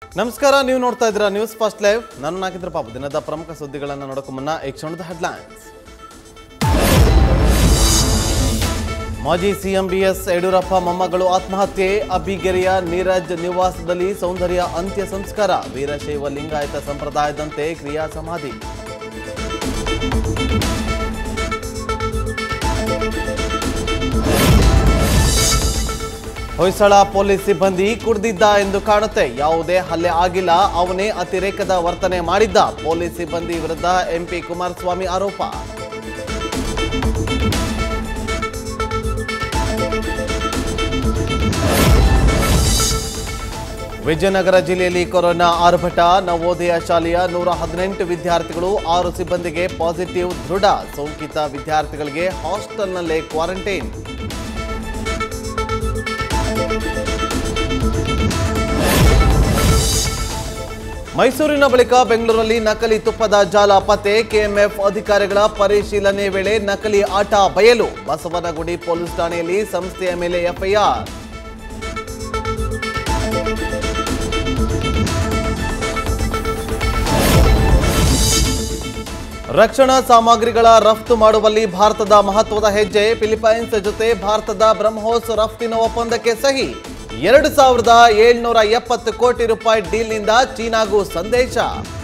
ನಮಸ್ಕಾರ ನೀವು ನೋಡ್ತಾ ಇದ್ದೀರಾ ನ್ಯೂಸ್ ಫಸ್ಟ್ ಲೈವ್ ನಾನು ನಾಗಿದ್ರ ಪಾಪ ದಿನದ ಪ್ರಮುಖ ಸುದ್ದಿಗಳನ್ನು ನೋಡೋಕೆ ಮುನ್ನ ಈ ಕ್ಷಣದ ಹೆಡ್ಲೈನ್ಸ್ ಮಾಜಿ ಸಿಎಂ ಬಿಎಸ್ ಯಡಿಯೂರಪ್ಪ ಮೊಮ್ಮಗಳು ಆತ್ಮಹತ್ಯೆ ಅಬ್ಬಿಗೆರೆಯ ನೀರಜ್ ನಿವಾಸದಲ್ಲಿ ಸೌಂದರ್ಯ ಅಂತ್ಯ ಸಂಸ್ಕಾರ ವೀರಶೈವ ಲಿಂಗಾಯತ ಸಂಪ್ರದಾಯದಂತೆ ಕ್ರಿಯಾ ಸಮಾಧಿ ಹೊಯ್ಸಳ ಪೊಲೀಸ್ ಸಿಬ್ಬಂದಿ ಕುಡ್ದಿದ್ದ ಎಂದು ಕಾಣುತ್ತೆ ಯಾವುದೇ ಹಲ್ಲೆ ಆಗಿಲ್ಲ ಅವನೇ ಅತಿರೇಕದ ವರ್ತನೆ ಮಾಡಿದ್ದ ಪೊಲೀಸ್ ಸಿಬ್ಬಂದಿ ವಿರುದ್ಧ ಎಂಪಿ ಕುಮಾರಸ್ವಾಮಿ ಆರೋಪ ವಿಜಯನಗರ ಜಿಲ್ಲೆಯಲ್ಲಿ ಕೊರೋನಾ ಆರ್ಭಟ ನವೋದಯ ಶಾಲೆಯ ನೂರ ಹದಿನೆಂಟು ವಿದ್ಯಾರ್ಥಿಗಳು ಆರು ಸಿಬ್ಬಂದಿಗೆ ಪಾಸಿಟಿವ್ ದೃಢ ಸೋಂಕಿತ ವಿದ್ಯಾರ್ಥಿಗಳಿಗೆ ಹಾಸ್ಟೆಲ್ನಲ್ಲೇ ಕ್ವಾರಂಟೈನ್ ಮೈಸೂರಿನ ಬಳಿಕ ಬೆಂಗಳೂರಲ್ಲಿ ನಕಲಿ ತುಪ್ಪದ ಜಾಲ ಪತ್ತೆ ಕೆಎಂಎಫ್ ಅಧಿಕಾರಿಗಳ ಪರಿಶೀಲನೆ ವೇಳೆ ನಕಲಿ ಆಟ ಬಯಲು ಬಸವನಗುಡಿ ಪೊಲೀಸ್ ಠಾಣೆಯಲ್ಲಿ ಸಂಸ್ಥೆಯ ಮೇಲೆ ಎಫ್ಐಆರ್ ರಕ್ಷಣಾ ಸಾಮಗ್ರಿಗಳ ರಫ್ತು ಮಾಡುವಲ್ಲಿ ಭಾರತದ ಮಹತ್ವದ ಹೆಜ್ಜೆ ಫಿಲಿಪೈನ್ಸ್ ಜೊತೆ ಭಾರತದ ಬ್ರಹ್ಮೋಸ್ ರಫ್ತಿನ ಒಪ್ಪಂದಕ್ಕೆ ಸಹಿ ಎರಡು ಸಾವಿರದ ಏಳ್ನೂರ ಎಪ್ಪತ್ತು ಕೋಟಿ ರೂಪಾಯಿ ಡೀಲ್ನಿಂದ ಚೀನಾಗೂ ಸಂದೇಶ